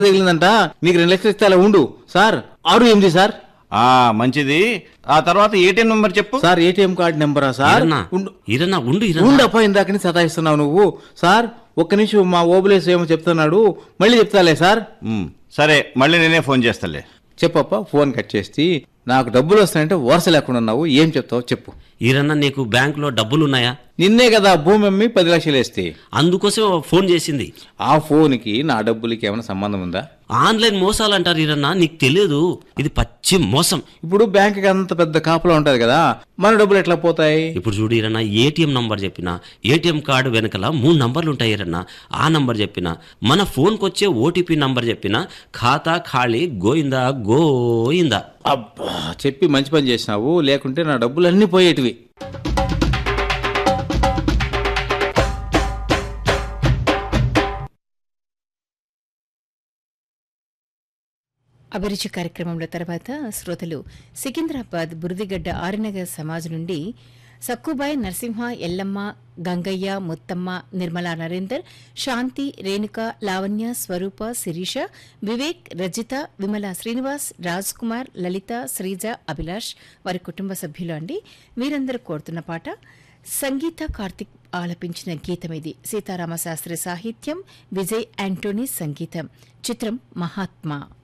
తగిలిందంట నీకు రెండు లక్షలు ఇస్తే అలా ఉండు సార్ ఆరు ఎనిమిది సార్ ఆ మంచిది ఆ తర్వాత ఏటీఎం నెంబర్ చెప్పు సార్ ఏటీఎం కార్డు నెంబరా సార్ ఇరన్నా ఉండు ఇరన్నా ఉండు ఇరన్నా ఉండప్ప ఇందాకని సతాయిస్తున్నావు నువ్వు సార్ ఒక్క నిమిషం మా ఓబులేస్ ఏమో చెప్తున్నాడు మళ్ళీ చెప్తాలే సార్ ఉమ్, సరే మళ్ళీ నేనే ఫోన్ చేస్తాలే చెప్పప్ప ఫోన్ కట్ చేసి నాకు డబ్బులు వస్తాయంటే వరుస లేకుండా ఉన్నావు ఏం చెప్తావు చెప్పు ఈరన్నా నీకు బ్యాంకులో డబ్బులున్నాయా నిన్నే కదా భూమి అమ్మి పది లక్షలు వేస్తే అందుకోసం ఫోన్ చేసింది ఆ ఫోన్కి నా డబ్బులకి ఏమైనా సంబంధం ఉందా ఆన్లైన్ మోసాలు అంటారు ఈరన్నా నీకు తెలియదు ఇది పచ్చి మోసం ఇప్పుడు బ్యాంక్కి అంత పెద్ద కాపలా ఉంటది కదా మన డబ్బులు ఎట్లా పోతాయి ఇప్పుడు చూడు ఈరన్నా ఏటీఎం నంబర్ చెప్పిన ఏటీఎం కార్డు వెనకల మూడు నంబర్లు ఉంటాయి ఈరన్నా ఆ నంబర్ చెప్పిన మన ఫోన్కి వచ్చే ఓటీపీ నంబర్ చెప్పిన ఖాతా ఖాళీ గోయిందా గోయిందా అబ్బా చెప్పి మంచి పని చేసినావు లేకుంటే నా డబ్బులు అన్నీ పోయేటివి అభిరుచి కార్యక్రమంలో తర్వాత శ్రోతలు సికింద్రాబాద్ బురదిగడ్డ ఆరినగర్ సమాజ్ నుండి సక్కుబాయ్ నరసింహ ఎల్లమ్మ గంగయ్య ముత్తమ్మ నిర్మలా నరేందర్ శాంతి రేణుక లావణ్య స్వరూప శిరీష వివేక్ రజిత విమల శ్రీనివాస్ రాజ్ కుమార్ లలిత శ్రీజ అభిలాష్ వారి కుటుంబ సభ్యులు అండి వీరందరూ కోరుతున్న పాట సంగీత కార్తిక్ ఆలపించిన గీతం ఇది సీతారామ శాస్త్రి సాహిత్యం విజయ్ యాంటోనీ సంగీతం చిత్రం మహాత్మా